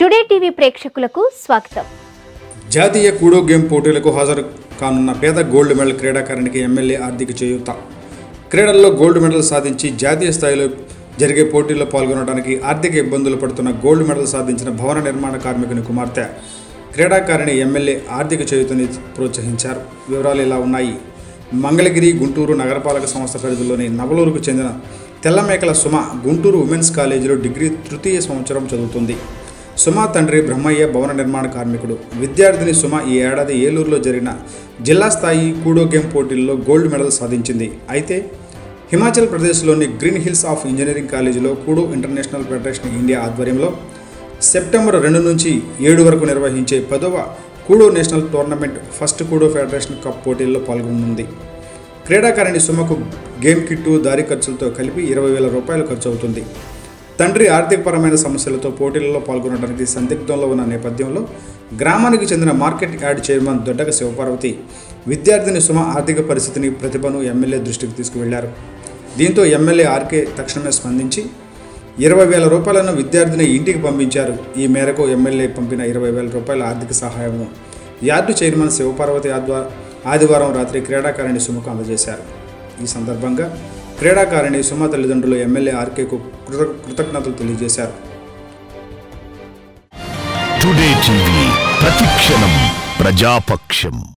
today TV ప్రేక్షకులకు స్వాగతం జాతీయ కూడో గేమ్ పోటీలకు హాజరు కానున్న పేద గోల్డ్ మెడల్ క్రీడాకారునికి ఎమ్మెల్యే ఆర్థిక చేయూత క్రీడల్లో గోల్డ్ మెడల్ సాధించి జాతీయ స్థాయిలో జరిగే పోటీల్లో పాల్గొనడానికి ఆర్థిక ఇబ్బందులు పడుతున్న గోల్డ్ మెడల్ సాధించిన భవన నిర్మాణ కార్మికుని కుమార్తె క్రీడాకారిణి ఎమ్మెల్యే ఆర్థిక చేయూతని ప్రోత్సహించారు వివరాలు ఇలా ఉన్నాయి మంగళగిరి గుంటూరు నగరపాలక సంస్థ పరిధిలోని నవలూరుకు చెందిన తెల్లమేకల సుమ గుంటూరు ఉమెన్స్ కాలేజీలో డిగ్రీ తృతీయ సంవత్సరం చదువుతుంది సుమ తండ్రి బ్రహ్మయ్య భవన నిర్మాణ కార్మికుడు విద్యార్థిని సుమ ఈ ఏడాది ఏలూరులో జరిగిన జిల్లా స్థాయి కూడో గేమ్ పోటీల్లో గోల్డ్ మెడల్ సాధించింది అయితే హిమాచల్ ప్రదేశ్లోని గ్రీన్ హిల్స్ ఆఫ్ ఇంజనీరింగ్ కాలేజీలో కూడో ఇంటర్నేషనల్ ఫెడరేషన్ ఇండియా ఆధ్వర్యంలో సెప్టెంబర్ రెండు నుంచి ఏడు వరకు నిర్వహించే పదవ Kudo national tournament first Kudo federation cup పోటీల్లో పాల్గొనుంది క్రీడాకారిణి సుమకు గేమ్ కిట్టు దారి ఖర్చులతో కలిపి ఇరవై వేల రూపాయలు ఖర్చు అవుతుంది తండ్రి ఆర్థికపరమైన సమస్యలతో పోటీలలో పాల్గొనడానికి సందిగ్ధంలో ఉన్న నేపథ్యంలో గ్రామానికి చెందిన market yard chairman Doddaka Sivaparvathi విద్యార్థిని సుమ ఆర్థిక పరిస్థితిని ప్రతిభను ఎమ్మెల్యే దృష్టికి తీసుకువెళ్లారు దీంతో ఎమ్మెల్యే ఆర్కే తక్షణమే స్పందించి ఇరవై వేల రూపాయలను విద్యార్థిని ఇంటికి పంపించారు ఈ మేరకు ఎమ్మెల్యే పంపిన ఇరవై వేల రూపాయల ఆర్థిక సహాయము యార్డు చైర్మన్ శివపార్వతి ఆద్వా ఆదివారం రాత్రి క్రీడాకారిణి సుమకు అందజేశారు ఈ సందర్భంగా క్రీడాకారిణి సుమ తల్లిదండ్రులు ఎమ్మెల్యే ఆర్కేకు కృత కృతజ్ఞతలు తెలియజేశారు టుడే టీవీ ప్రతిక్షణం ప్రజాపక్షం